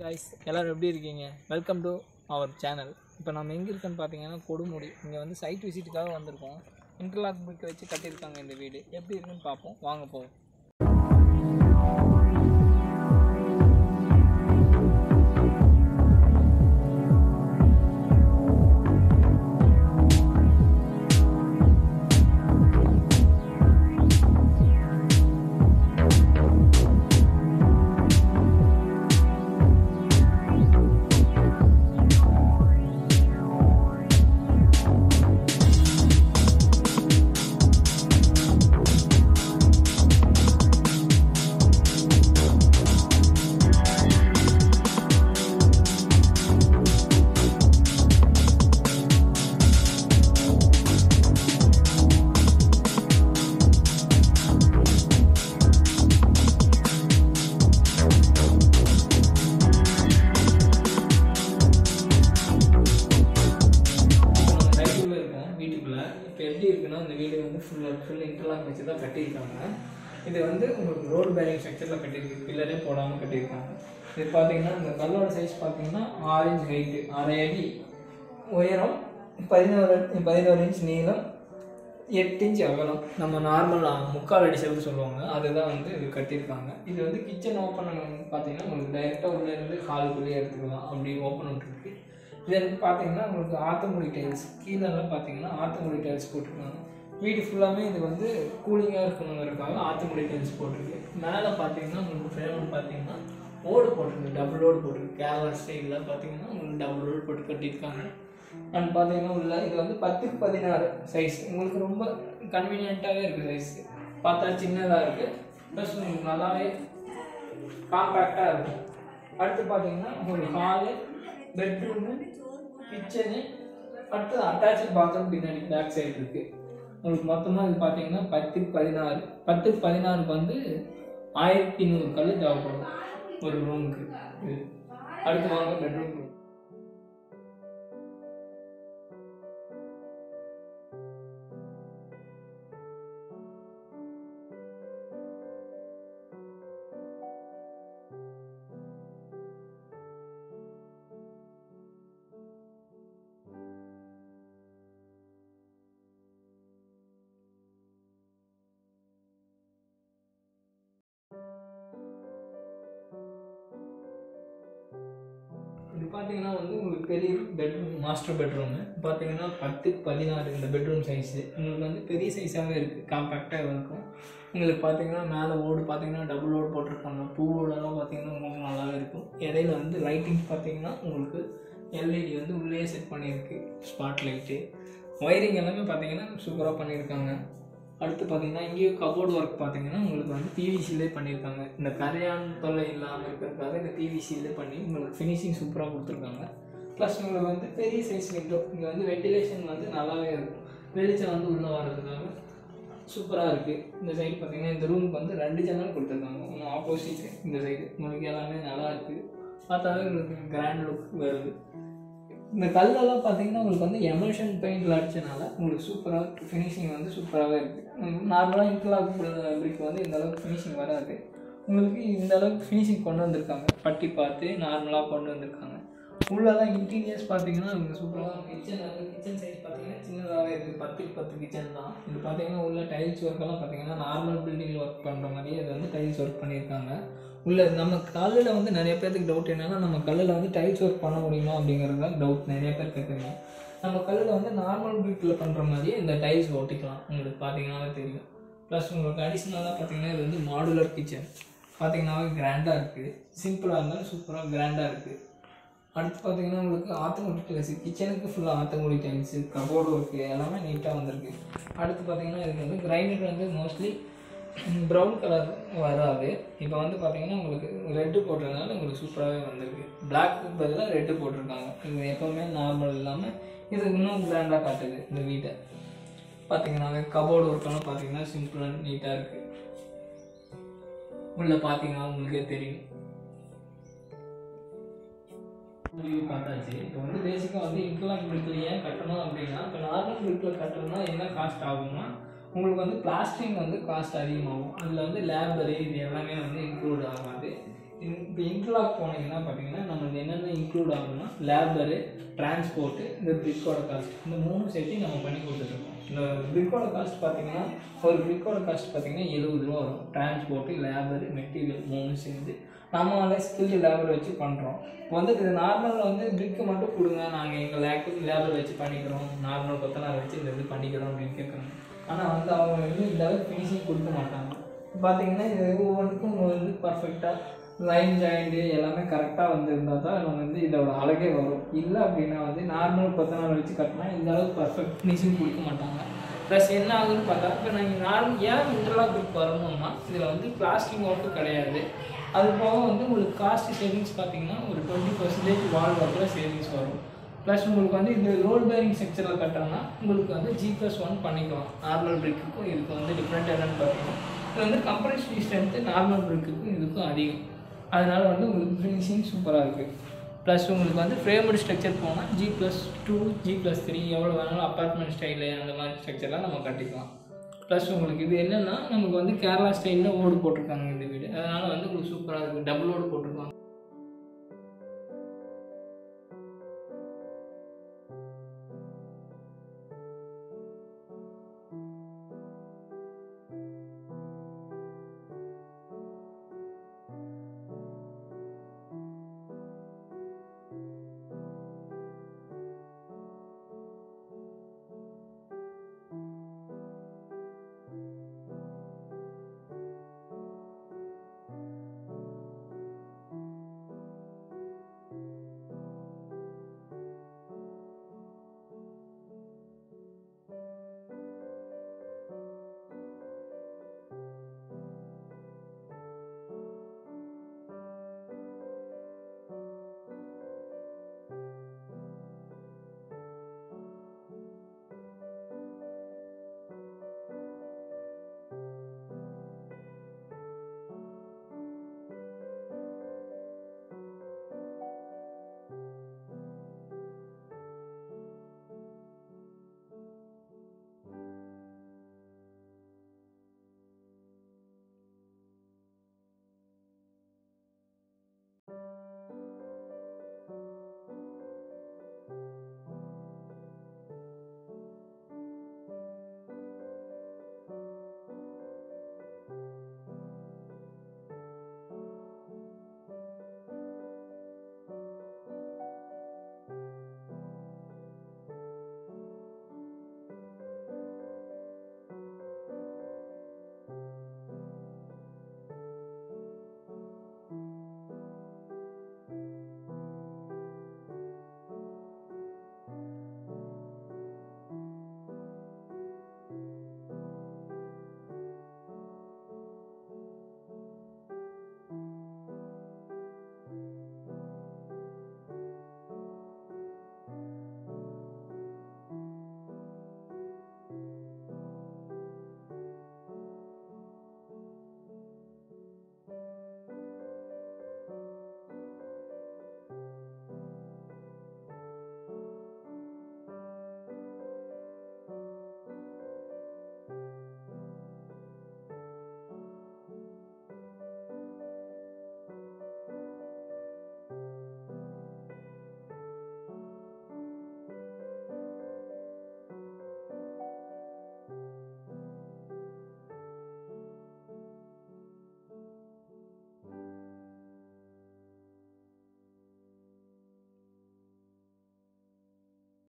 guys எல்லோரும் எப்படி இருக்கீங்க வெல்கம் டு அவர் சேனல் இப்போ நம்ம எங்கே இருக்கோன்னு பார்த்தீங்கன்னா கொடுமுடி இங்கே வந்து சைட் விசிட்டுக்காக வந்திருக்கோம் இன்டர்லாக் பிரிக் வச்சு கட்டியிருக்காங்க இந்த வீடு எப்படி இருக்குன்னு பார்ப்போம் வாங்க போவோம் இப்போ நம்ம சைக்கிளில் இருக்கோம் வீட்டுக்குள்ளே இப்போ எப்படி இருக்குன்னா இந்த வீடு வந்து ஃபுல்லாக ஃபுல் இன்டர்லாக் வச்சு தான் கட்டியிருக்காங்க இது வந்து உங்களுக்கு ரோடு பேரிங் ஸ்ட்ரக்சரில் கட்டியிருக்கு பில்லரே போடாமல் கட்டியிருக்காங்க இது பார்த்தீங்கன்னா இந்த கல்லோட சைஸ் பார்த்தீங்கன்னா ஆறு இன்ச் ஹைட்டு அரை அடி உயரம் பதினோரு பதினோரு இன்ச் நீளம் எட்டு இன்ச் அகலம் நம்ம நார்மலாக முக்கால் அடி செவரு சொல்லுவாங்க அதுதான் வந்து இது கட்டியிருக்காங்க இது வந்து கிச்சன் ஓப்பன் பார்த்தீங்கன்னா உங்களுக்கு டைரெக்டாக உள்ளே இருந்து ஹாலுக்குள்ளேயே எடுத்துக்கலாம் அப்படி ஓப்பன் விட்டுருக்கு இது வந்து பார்த்தீங்கன்னா உங்களுக்கு ஆத்தங்குடி டைல்ஸ் கீழெல்லாம் பார்த்தீங்கன்னா ஆத்தங்குடி டைல்ஸ் போட்டிருக்காங்க வீடு ஃபுல்லாமே இது வந்து கூலிங்காக இருக்கணுங்கிறதுக்காக ஆத்தங்குடி டைல்ஸ் போட்டிருக்கு மேலே பார்த்தீங்கன்னா உங்களுக்கு ஃப்ரேம் பார்த்தீங்கன்னா ஓடு போட்டிருக்கு டபுள் ஓடு போட்டிருக்கு கேரளா ஸ்டைலில் பார்த்தீங்கன்னா உங்களுக்கு டபுள் ஓடு போட்டு கட்டியிருக்காங்க அண்ட் பார்த்தீங்கன்னா உள்ள இது வந்து பத்துக்கு பதினாறு சைஸ் உங்களுக்கு ரொம்ப கன்வீனியண்ட்டாகவே இருக்குது சைஸ் பார்த்தா சின்னதாக இருக்குது ப்ளஸ் உங்களுக்கு நல்லாவே காம்பேக்டாக இருக்கும் அடுத்து பார்த்தீங்கன்னா உங்களுக்கு ஹாலு பெட்ரூமு கிச்சனு அடுத்து அட்டாச்சு பாத்ரூம் பின்னாடி பேக் சைடு இருக்குது உங்களுக்கு மொத்தமாக இது பார்த்தீங்கன்னா பத்துக்கு பதினாறு பத்துக்கு பதினாறுக்கு வந்து ஆயிரத்தி நூறு கல் தேவைப்படும் ஒரு ரூமுக்கு இது அடுத்து வாங்க பெட்ரூம் ரூம் இது பார்த்தீங்கன்னா வந்து உங்களுக்கு பெரிய பெட்ரூம் மாஸ்டர் பெட்ரூமு பார்த்தீங்கன்னா பத்துக்கு பதினாறு இந்த பெட்ரூம் சைஸு உங்களுக்கு வந்து பெரிய சைஸாகவே இருக்குது காம்பேக்டாக இருக்கும் உங்களுக்கு பார்த்தீங்கன்னா மேலே ஓடு பார்த்தீங்கன்னா டபுள் ஓடு போட்டிருக்காங்க பூவோடலாம் பார்த்தீங்கன்னா உங்களுக்கு நல்லாவே இருக்கும் இடையில வந்து லைட்டிங் பார்த்தீங்கன்னா உங்களுக்கு எல்இடி வந்து உள்ளே செட் பண்ணியிருக்கு ஸ்பாட் லைட்டு ஒயரிங் எல்லாமே பார்த்தீங்கன்னா சூப்பராக பண்ணியிருக்காங்க அடுத்து பார்த்தீங்கன்னா இங்கேயும் கபோர்டு ஒர்க் பார்த்தீங்கன்னா உங்களுக்கு வந்து பிவிசிலே பண்ணியிருக்காங்க இந்த கரையான் தொல்லை இல்லாமல் இருக்கிறதுக்காக இந்த பிவிசிலே பண்ணி உங்களுக்கு ஃபினிஷிங் சூப்பராக கொடுத்துருக்காங்க ப்ளஸ் உங்களுக்கு வந்து பெரிய சைஸ் விண்டோ இங்கே வந்து வெண்டிலேஷன் வந்து நல்லாவே இருக்கும் வெளிச்சம் வந்து உள்ளே வர்றதுக்காக சூப்பராக இருக்குது இந்த சைடு பார்த்தீங்கன்னா இந்த ரூமுக்கு வந்து ரெண்டு ஜன்னல் கொடுத்துருக்காங்க ஒன்று ஆப்போசிட் இந்த சைடு உங்களுக்கு எல்லாமே நல்லா இருக்குது பார்த்தாவே உங்களுக்கு கிராண்ட் லுக் வருது இந்த கல்லெல்லாம் பார்த்தீங்கன்னா உங்களுக்கு வந்து எமல்ஷன் பெயிண்டில் அடிச்சனால உங்களுக்கு சூப்பராக ஃபினிஷிங் வந்து சூப்பராகவே இருக்குது நார்மலாக இன்டர்லாக் பிரிக் வந்து இந்த அளவுக்கு ஃபினிஷிங் வராது உங்களுக்கு இந்த அளவுக்கு ஃபினிஷிங் கொண்டு வந்திருக்காங்க பட்டி பார்த்து நார்மலாக கொண்டு வந்திருக்காங்க உள்ளதான் இன்டீரியர்ஸ் பார்த்தீங்கன்னா உங்களுக்கு சூப்பராக கிச்சன் வந்து கிச்சன் சைஸ் பார்த்தீங்கன்னா சின்னதாகவே இருக்குது பத்துக்கு பத்து கிச்சன் தான் இது பார்த்தீங்கன்னா உள்ள டைல்ஸ் ஒர்க்கெல்லாம் பார்த்தீங்கன்னா நார்மல் பில்டிங்கில் ஒர்க் பண்ணுற மாதிரியே இது வந்து டைல்ஸ் ஒர்க் பண்ணியிருக்காங்க உள்ள நம்ம கல்லில் வந்து நிறைய பேருக்கு டவுட் என்னன்னா நம்ம கல்லில் வந்து டைல்ஸ் ஒர்க் பண்ண முடியுமா அப்படிங்கிறது தான் டவுட் நிறைய பேர் கேட்குறீங்க நம்ம கல்லில் வந்து நார்மல் பிரிக்கில் பண்ணுற மாதிரியே இந்த டைல்ஸ் ஒட்டிக்கலாம் உங்களுக்கு பார்த்தீங்கன்னாவே தெரியும் ப்ளஸ் உங்களுக்கு அடிஷ்னலாக பார்த்தீங்கன்னா இது வந்து மாடுலர் கிச்சன் பார்த்தீங்கன்னாவே கிராண்டாக இருக்குது சிம்பிளாக இருந்தாலும் சூப்பராக கிராண்டாக இருக்குது அடுத்து பார்த்தீங்கன்னா உங்களுக்கு ஆத்தங்குடி டைல்ஸ் கிச்சனுக்கு ஃபுல்லாக ஆத்தங்குடி டைல்ஸு கபோர்டு ஒர்க்கு எல்லாமே நீட்டாக வந்திருக்கு அடுத்து பார்த்தீங்கன்னா இதுக்கு வந்து கிரைண்டர் வந்து மோஸ்ட்லி ப்ரௌன் கலர் வராது இப்போ வந்து பார்த்தீங்கன்னா உங்களுக்கு ரெட்டு போட்டிருந்தனால உங்களுக்கு சூப்பராகவே வந்திருக்கு பிளாக்கு பதிலாக ரெட்டு போட்டிருக்காங்க இது எப்போவுமே நார்மல் இல்லாமல் இது இன்னும் கிராண்டாக காட்டுது இந்த வீட்டை பார்த்தீங்கன்னா கபோர்டு ஒர்க்கெல்லாம் பார்த்தீங்கன்னா சிம்பிளாக நீட்டாக இருக்குது உள்ளே பார்த்தீங்கன்னா உங்களுக்கே தெரியும் வியூ பார்த்தாச்சு இப்போ வந்து பேசிக்காக வந்து இன்டர்லாக் பிரிக்கில் ஏன் கட்டணும் அப்படின்னா இப்போ நார்மல் பிரிக்கில் கட்டணும்னா என்ன காஸ்ட் ஆகும்னா உங்களுக்கு வந்து பிளாஸ்டிங் வந்து காஸ்ட் அதிகமாகும் அதில் வந்து லேபரு இது எல்லாமே வந்து இன்க்ளூட் ஆகாது இப்போ இன்டர்லாக் போனீங்கன்னா பார்த்தீங்கன்னா நம்ம இன்க்ளூட் ஆகும்னா லேபரு டிரான்ஸ்போர்ட்டு இந்த பிரிக்கோட காஸ்ட் இந்த மூணு சேர்த்து நம்ம பண்ணி கொடுத்துட்ருக்கோம் இந்த பிரிக்கோட காஸ்ட் பார்த்தீங்கன்னா ஒரு பிரிக்கோட காஸ்ட் பார்த்தீங்கன்னா எழுபது ரூபா வரும் டிரான்ஸ்போர்ட்டு லேபரு மெட்டீரியல் மூணு சேர்ந்து நம்மளால ஸ்கில்டு லேபர் வச்சு பண்ணுறோம் இப்போ வந்து இது நார்மலில் வந்து பிரிக்கு மட்டும் கொடுங்க நாங்கள் எங்கள் லேப் லேபர் வச்சு பண்ணிக்கிறோம் நார்மல் கொத்தனார் வச்சு இந்த இது பண்ணிக்கிறோம் அப்படின்னு கேட்குறாங்க ஆனால் வந்து அவங்க வந்து இந்த அளவுக்கு ஃபினிஷிங் கொடுக்க மாட்டாங்க பார்த்தீங்கன்னா இது ஒவ்வொன்றுக்கும் வந்து பர்ஃபெக்டாக லைன் ஜாயிண்ட்டு எல்லாமே கரெக்டாக வந்திருந்தால் தான் நம்ம வந்து இதோட அழகே வரும் இல்லை அப்படின்னா வந்து நார்மல் கொத்தனார் வச்சு கட்டினா இந்த அளவுக்கு பர்ஃபெக்ட் ஃபினிஷிங் கொடுக்க மாட்டாங்க ப்ளஸ் என்ன ஆகுதுன்னு பார்த்தா இப்போ நீங்கள் நார்மல் ஏன் இன்டர்லாக் குரூப் வரணும்னா இதில் வந்து பிளாஸ்டிக் ஒர்க்கு கிடையாது அது போக வந்து உங்களுக்கு காஸ்ட் சேவிங்ஸ் பார்த்தீங்கன்னா ஒரு டுவெண்ட்டி பர்சன்டேஜ் வால் ஒர்க்கில் சேவிங்ஸ் வரும் ப்ளஸ் உங்களுக்கு வந்து இந்த ரோல் பேரிங் செக்ஷனில் கட்டோம்னா உங்களுக்கு வந்து ஜி ப்ளஸ் ஒன் பண்ணிக்கலாம் நார்மல் பிரிக்குக்கும் இதுக்கு வந்து டிஃப்ரெண்ட் என்னன்னு பார்த்தீங்கன்னா இது வந்து கம்பரேஷன் ஸ்ட்ரென்த்து நார்மல் பிரிக்குக்கும் இதுக்கும் அதிகம் அதனால வந்து உங்களுக்கு ஃபினிஷிங் சூப்பராக இருக்குது ப்ளஸ் உங்களுக்கு வந்து ஃப்ரேமடு ஸ்ட்ரக்சர் போனால் G plus two G plus three எவ்வளோ வேணாலும் அப்பார்ட்மெண்ட் ஸ்டைலு அந்த மாதிரி ஸ்ட்ரக்சர்லாம் நம்ம கட்டிக்கலாம் ப்ளஸ் உங்களுக்கு இது என்னென்னா நமக்கு வந்து கேரளா ஸ்டைலில் ஓடு போட்டிருக்காங்க இந்த வீடு அதனால் வந்து உங்களுக்கு சூப்பராக இருக்குது டபுள் ஓடு போட்டிருக்காங்க